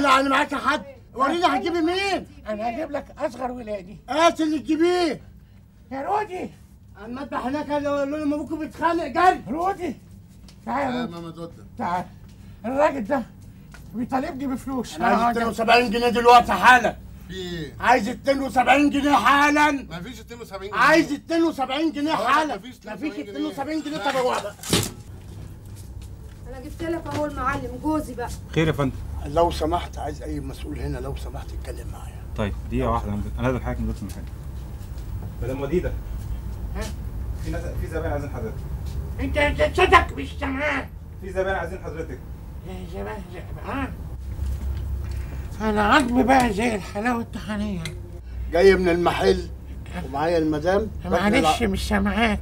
انا يعني معاك حد وريني هتجيبي مين انا هجيب لك اصغر ولادي هات اللي تجيبيه يا رودي المذبح هناك لو لما ابوكم بيتخانق جري رودي تعال يا يا رودي ماما دوده تعال الراجل ده بيطالبني بفلوس انا عايز هقعد- 72 جنيه دلوقتي حالا في ايه؟ عايز 72 جنيه حالا ما فيش 72 جنيه عايز 72 جنيه هقول لك حالا مفيش مفيش 72 72 جنيه جنيه. طب هو بقى. انا جبت لك اهو المعلم جوزي بقى خير يا فندم لو سمحت عايز اي مسؤول هنا لو سمحت يتكلم معايا طيب دقيقة واحدة انا لازم حضرتك من المكان مدام وديدة ها؟ في ناس في زبائن عايزين حضرتك انت انت صوتك مش سامعاه في زبائن عايزين حضرتك يا زمان زمان انا عظمي بقى زي الحلاوه الطحينيه جاي من المحل ومعايا المدام معلش مش سامعاك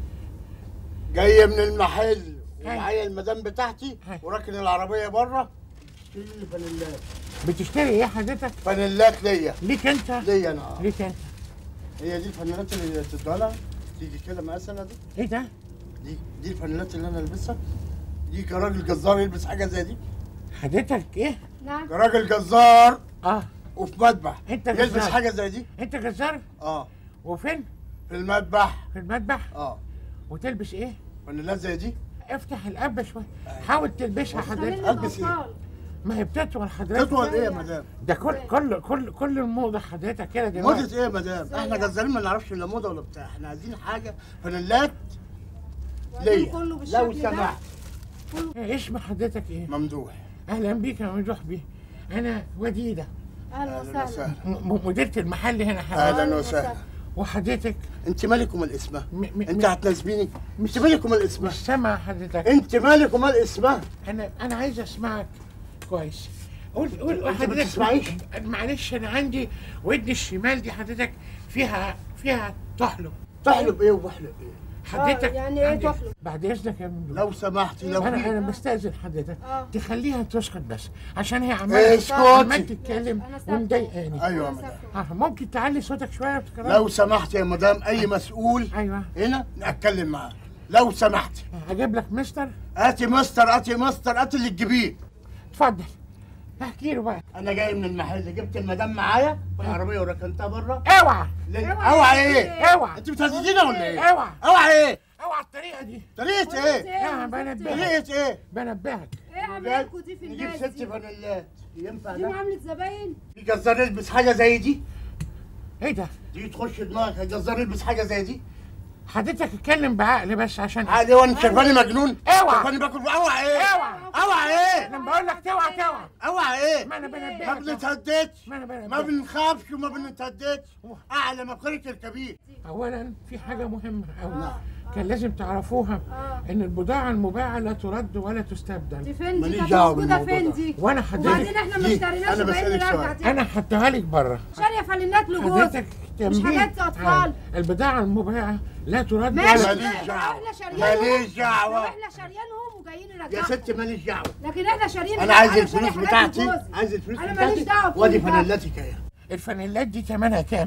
جاي من المحل ومعايا المدام بتاعتي هاي. وراكن العربيه بره اشتري لي فانيلات بتشتري ايه حضرتك فانيلات ليا ليك انت ليا انا آه. ليك انت هي دي الفانيلات اللي تديها لها تيجي كده مقاسنا دي ايه ده دي دي الفانيلات اللي انا البسها دي كراجل جزار يلبس حاجه زي دي حضرتك ايه نعم كراجل جزار اه وفي مذبح أنت يلبس جزار. حاجه زي دي انت جزار اه وفين في المذبح في المذبح اه وتلبس ايه فانيلات زي دي افتح القبه شويه حاول تلبسها حضرتك خلينا ألبس إيه؟ اطفال ما هي بتطول حضرتك تطول ايه يا مدام ده كل كل كل كل الموضه حضرتك كده دلوقتي موضة ايه يا مدام احنا جزارين ما نعرفش لا موضه ولا بتاع احنا عايزين حاجه فانيلات ليا كله لو بالشكل ده سمحت إيه اسم حضرتك ايه ممدوح اهلا بيك يا ممدوح بيه انا وديده اهلا اهلا وسهلا وسهلا م- مديرة المحل هنا حضرتك اهلا وسهلا وحضرتك انت مالك ومال اسمها م- م- انت م- هتناسبيني انت مالك ومال اسمها مش سامع حضرتك انت مالك ومال اسمها انا انا عايز اسمعك كويس قول قول انت ما حضرتك بتسمعيش؟ معلش انا عندي ودني الشمال دي حضرتك فيها فيها تحلب تحلب ايه وبحلب ايه حضرتك آه، يعني إيه عندي- تحلب؟ بعد اذنك يا ممدوح لو سمحتي لو انا في انا بستاذن حضرتك آه. تخليها تسكت بس عشان هي إيه، عماله اسكتي. عمال تتكلم أنا ساكتة. ومضايقاني ايوه يا أنا مدام ساكتة. آه، ممكن تعلي صوتك شويه وتكرر لو سمحت يا مدام اي مسؤول ايوه هنا اتكلم معاه لو سمحتي اجيب لك مستر هاتي مستر هاتي مستر هاتي اللي تجيبيه اتفضل احكي له بقى انا جاي من المحل جبت المدام معايا في العربيه وركنتها بره اوعى لل- اوعى اوعى ايه؟ ايه اوعى انت بتهددينا ولا ايه اوعى اوعى ايه اوعى الطريقه دي طريقه ايه يا بنبهك طريقه ايه بنبهك ايه عملكوا دي في نجيب الناس ست دي فانيلات ينفع دي ده معاملة زباين في جزار يلبس حاجه زي دي ايه ده دي تخش دماغك الجزار يلبس حاجه زي دي حضرتك اتكلم بعقل بس عشان عادي هو انت شايفاني مجنون اوعى. شايفاني باكل اوعى ايه اوعى. اوعى ايه لما بقول لك توعى توعى اوعى ايه ما انا ما بنبهك بنتهددش ما انا بنبهك ما بنخافش وما بنتهددش اعلى مقرة الكبير اولا في حاجه مهمه قوي كان لازم تعرفوها آه. ان البضاعه المباعه لا ترد ولا دي تستبدل فين دي ماليش كانت دعوة موجودة بالموضوع فين ده. دي وانا وبعدين حضرتك احنا ما دي، اشتريناش أنا وبقينا بسألك نرجع سؤال. تاني انا هديها لك بره شارية فانيلات لجوزي حضرتك تنبيه حاجات أطفال. عن البضاعه المباعه لا ترد ماشي ولا ماليش دعوة. احنا شاريينهم ماليش دعوة. لو احنا شاريينهم وجايين يا نرجعهم ست ماليش دعوه لكن احنا شاريين انا عايز شارية الفلوس حاجات بتاعتي لجوزي. عايز الفلوس انا ماليش بتاعتي دعوة وادي بكل ده. فانيلاتك اهي الفانيلات دي ثمنها كام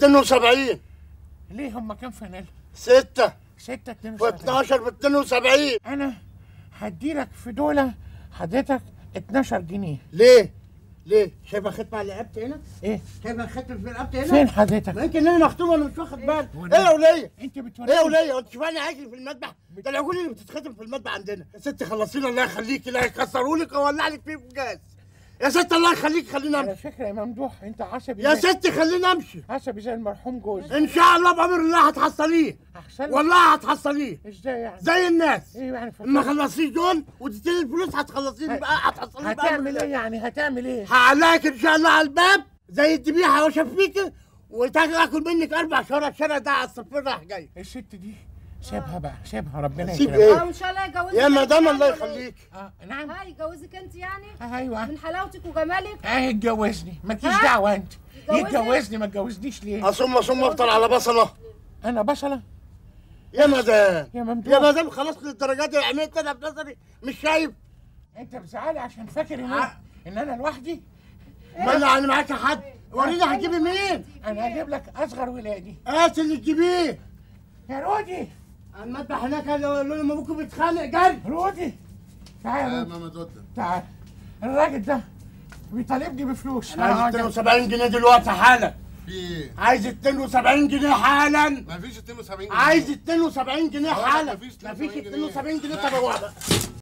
72 ليه هم كام فانيلا 6 6 2 و 12 ب 72 انا هديلك في دولة حضرتك 12 جنيه ليه؟ ليه؟ شايفه ختم على رقبتي هنا؟ ايه شايفه ختم في رقبتي هنا؟ فين حضرتك ما يمكن انا مختوم وانا مش واخد بالي وأنا- ايه يا وليه؟ انت ايه يا بتوريني وليه؟ انت شايفاني عاجل في المذبح؟ ده العجول اللي بتتختم في المذبح عندنا يا ست خلصينا الله يخليكي لا يكسروا لك واولع لك فيه بجاز يا ست الله يخليك خلينا على امشي فكرة يا ممدوح انت عصبي يا زي- ست خلينا امشي عصبي زي المرحوم جوزي ان شاء الله بامر الله هتحصليه احسن والله هتحصليه ازاي يعني زي الناس ايه يعني ما فكرت؟ خلصتيش دول وتديني الفلوس هتخلصيني بقى هتحصليني بقى هتعمل ايه يعني هتعمل ايه هعلقك ان شاء الله على الباب زي الذبيحه وشفيك وتاكل منك اربع شهور الشارع ده على الصفر رايح جاي الست دي سيبها بقى سيبها ربنا سيب يكرمها ايه؟ اه وان شاء الله يجوزك يا انت مدام يعني الله ولا يخليك اه نعم ها يجوزك انت يعني آه ايوه من حلاوتك وجمالك اه اتجوزني مالكيش ها؟ دعوة انت يتجوزك؟ يتجوزني ما تجوزنيش ليه اصم اصم افطر على بصله انا بصلة يا مدام يا ممدوح يا مدام خلاص للدرجه دي عملت انا بنظري مش شايف انت بتزعلي عشان فاكر ان ع- انا ان انا لوحدي ما انا يعني معاك حد وريني هتجيبي مين انا هجيب لك اصغر ولادي هات اللي تجيبيه يا رودي المذبح هناك لو- لما ابوكم بيتخانق جري رودي تعال يا يا رودي ماما دوده تعال الراجل ده بيطالبني بفلوس انا عايز آه، 72 جنيه دلوقتي حالا في ايه؟ عايز 72 جنيه حالا مفيش 72 جنيه عايز 72 جنيه آه، حالا مفيش مفيش 72 72 جنيه جنيه. طب هو